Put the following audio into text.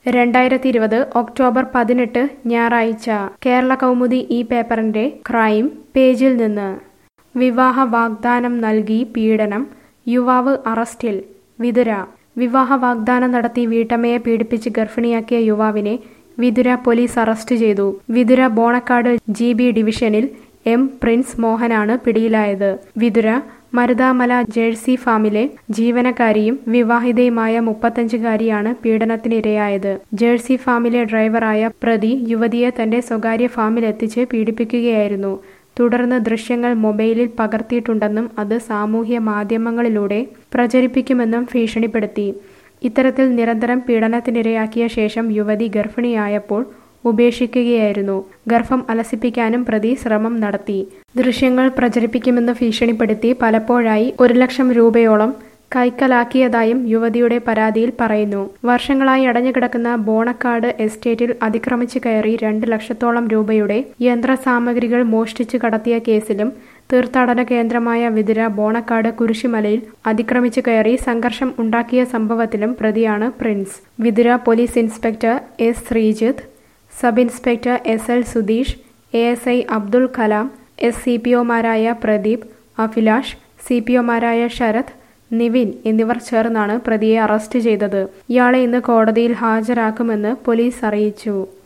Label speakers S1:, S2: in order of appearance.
S1: രണ്ടായിരത്തി ഇരുപത് ഒക്ടോബർ പതിനെട്ട് ഞായറാഴ്ച കേരള കൗമുദി ഈ പേപ്പറിന്റെ ക്രൈം പേജിൽ നിന്ന് വിവാഹ വാഗ്ദാനം നൽകി പീഡനം യുവാവ് അറസ്റ്റിൽ വിതുര വിവാഹ വാഗ്ദാനം നടത്തി വീട്ടമ്മയെ പീഡിപ്പിച്ച് ഗർഭിണിയാക്കിയ യുവാവിനെ വിതുര പോലീസ് അറസ്റ്റ് ചെയ്തു വിതുര ബോണക്കാട് ജി ബി ഡിവിഷനിൽ എം പ്രിൻസ് മോഹനാണ് പിടിയിലായത് വിതുര മരുതാമല ജേഴ്സി ഫാമിലെ ജീവനക്കാരിയും വിവാഹിതയുമായ മുപ്പത്തഞ്ചുകാരിയാണ് പീഡനത്തിനിരയായത് ജേഴ്സി ഫാമിലെ ഡ്രൈവറായ പ്രതി യുവതിയെ തന്റെ സ്വകാര്യ ഫാമിലെത്തിച്ച് പീഡിപ്പിക്കുകയായിരുന്നു തുടർന്ന് ദൃശ്യങ്ങൾ മൊബൈലിൽ പകർത്തിയിട്ടുണ്ടെന്നും അത് സാമൂഹ്യ മാധ്യമങ്ങളിലൂടെ പ്രചരിപ്പിക്കുമെന്നും ഭീഷണിപ്പെടുത്തി ഇത്തരത്തിൽ നിരന്തരം പീഡനത്തിനിരയാക്കിയ ശേഷം യുവതി ഗർഭിണിയായപ്പോൾ ഉപേക്ഷിക്കുകയായിരുന്നു ഗർഭം അലസിപ്പിക്കാനും പ്രതി ശ്രമം നടത്തി ദൃശ്യങ്ങൾ പ്രചരിപ്പിക്കുമെന്ന് ഭീഷണിപ്പെടുത്തി പലപ്പോഴായി ഒരു ലക്ഷം രൂപയോളം കൈക്കലാക്കിയതായും യുവതിയുടെ പരാതിയിൽ പറയുന്നു വർഷങ്ങളായി അടഞ്ഞുകിടക്കുന്ന ബോണക്കാട് എസ്റ്റേറ്റിൽ അതിക്രമിച്ചു കയറി രണ്ട് ലക്ഷത്തോളം രൂപയുടെ യന്ത്രസാമഗ്രികൾ മോഷ്ടിച്ചു കടത്തിയ കേസിലും തീർത്ഥാടന കേന്ദ്രമായ വിതുര ബോണക്കാട് കുരിശുമലയിൽ അതിക്രമിച്ചു കയറി സംഘർഷം ഉണ്ടാക്കിയ സംഭവത്തിലും പ്രതിയാണ് Prince Vithura police inspector S Sreejith sub inspector S L Sudheesh A S I Abdul Kalam S C P ഒമാരായ പ്രദീപ് അഭിലാഷ് സി പി ഒമാരായ ശരത് നിവിൻ എന്നിവർ ചേർന്നാണ് പ്രതിയെ അറസ്റ്റ് ചെയ്തത് ഇയാളെ ഇന്ന് കോടതിയിൽ ഹാജരാക്കുമെന്ന് പോലീസ് അറിയിച്ചു